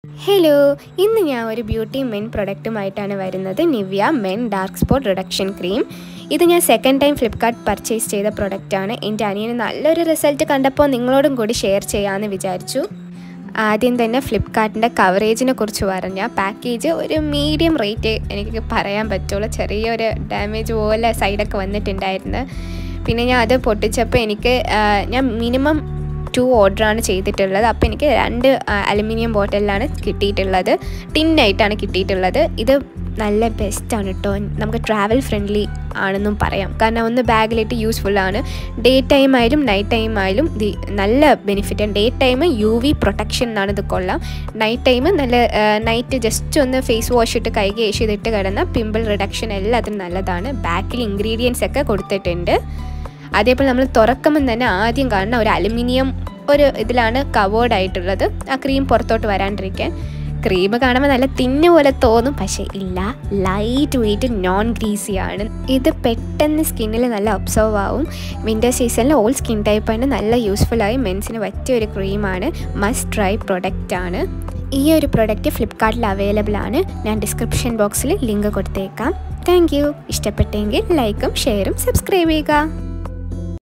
hello ഇന്ന് ഞാൻ ഒരു ബ്യൂട്ടി മെൻ പ്രൊഡക്റ്റുമായിട്ടാണ് വരുന്നത് Nivea men dark spot reduction cream ഇത് ഞാൻ സെക്കൻഡ് ടൈം ഫ്ലിപ്കാർട്ട് പർച്ചേസ് ചെയ്ത പ്രൊഡക്റ്റാണ് എൻ്റെ അനിയന് നല്ലൊരു റിസൾട്ട് കണ്ടപ്പോൾ നിങ്ങളോടും കൂടി ഷെയർ ചെയ്യാമെന്ന് വിചാരിച്ചു ആദ്യം തന്നെ ഫ്ലിപ്കാർട്ടിൻ്റെ കവറേജിനെ കുറിച്ച് പറഞ്ഞാൽ പാക്കേജ് ഒരു മീഡിയം റേറ്റ് എനിക്ക് പറയാൻ പറ്റുള്ളൂ ചെറിയൊരു ഡാമേജ് പോലെ സൈഡൊക്കെ വന്നിട്ടുണ്ടായിരുന്നു പിന്നെ ഞാൻ അത് പൊട്ടിച്ചപ്പോൾ എനിക്ക് ആ, ഞാൻ മിനിമം ടു ഓർഡറാണ് ചെയ്തിട്ടുള്ളത് അപ്പോൾ എനിക്ക് രണ്ട് അലുമിനിയം ബോട്ടിലാണ് കിട്ടിയിട്ടുള്ളത് ടിന്നായിട്ടാണ് കിട്ടിയിട്ടുള്ളത് ഇത് നല്ല ബെസ്റ്റാണ് കേട്ടോ നമുക്ക് ട്രാവൽ ഫ്രണ്ട്ലി ആണെന്നും പറയാം കാരണം ഒന്ന് ബാഗിലിട്ട് യൂസ്ഫുൾ ആണ് ഡേ ടൈം ആയാലും നൈറ്റ് ടൈം ആയാലും ഇത് നല്ല ബെനിഫിറ്റ് ഡേ ടൈം യു വി പ്രൊട്ടക്ഷൻ എന്നാണ് ഇത് കൊള്ളാം നൈറ്റ് ടൈം നല്ല നൈറ്റ് ജസ്റ്റ് ഒന്ന് ഫേസ് വാഷ് ഇട്ട് കൈ കേഷ് ചെയ്തിട്ട് കിടന്ന പിമ്പിൾ റിഡക്ഷൻ എല്ലാത്തിനും നല്ലതാണ് ബാക്കിൽ ഇൻഗ്രീഡിയൻസ് ഒക്കെ കൊടുത്തിട്ടുണ്ട് അതേപോലെ നമ്മൾ തുറക്കുമ്പം തന്നെ ആദ്യം കാണുന്ന ഒരു അലുമിനിയം ഒരു ഇതിലാണ് കവേർഡ് ആയിട്ടുള്ളത് ആ ക്രീം പുറത്തോട്ട് വരാണ്ടിരിക്കാൻ ക്രീം കാണുമ്പോൾ നല്ല തിന്നു പോലെ തോന്നും പക്ഷേ ഇല്ല ലൈറ്റ് വെയിറ്റ് നോൺ ഗ്രീസി ആണ് ഇത് പെട്ടെന്ന് സ്കിന്നിൽ നല്ല ഒബ്സർവ് ആവും വിൻ്റർ സീസണിൽ ഓൾ സ്കിൻ ടൈപ്പാണ് നല്ല യൂസ്ഫുള്ളായി മെൻസിന് പറ്റിയ ഒരു ക്രീമാണ് മസ്റ്റ് ട്രൈ പ്രൊഡക്റ്റ് ആണ് ഈ ഒരു പ്രൊഡക്റ്റ് ഫ്ലിപ്കാർട്ടിൽ അവൈലബിൾ ആണ് ഞാൻ ഡിസ്ക്രിപ്ഷൻ ബോക്സിൽ ലിങ്ക് കൊടുത്തേക്കാം താങ്ക് യു ഇഷ്ടപ്പെട്ടെങ്കിൽ ലൈക്കും ഷെയറും സബ്സ്ക്രൈബ് ചെയ്യുക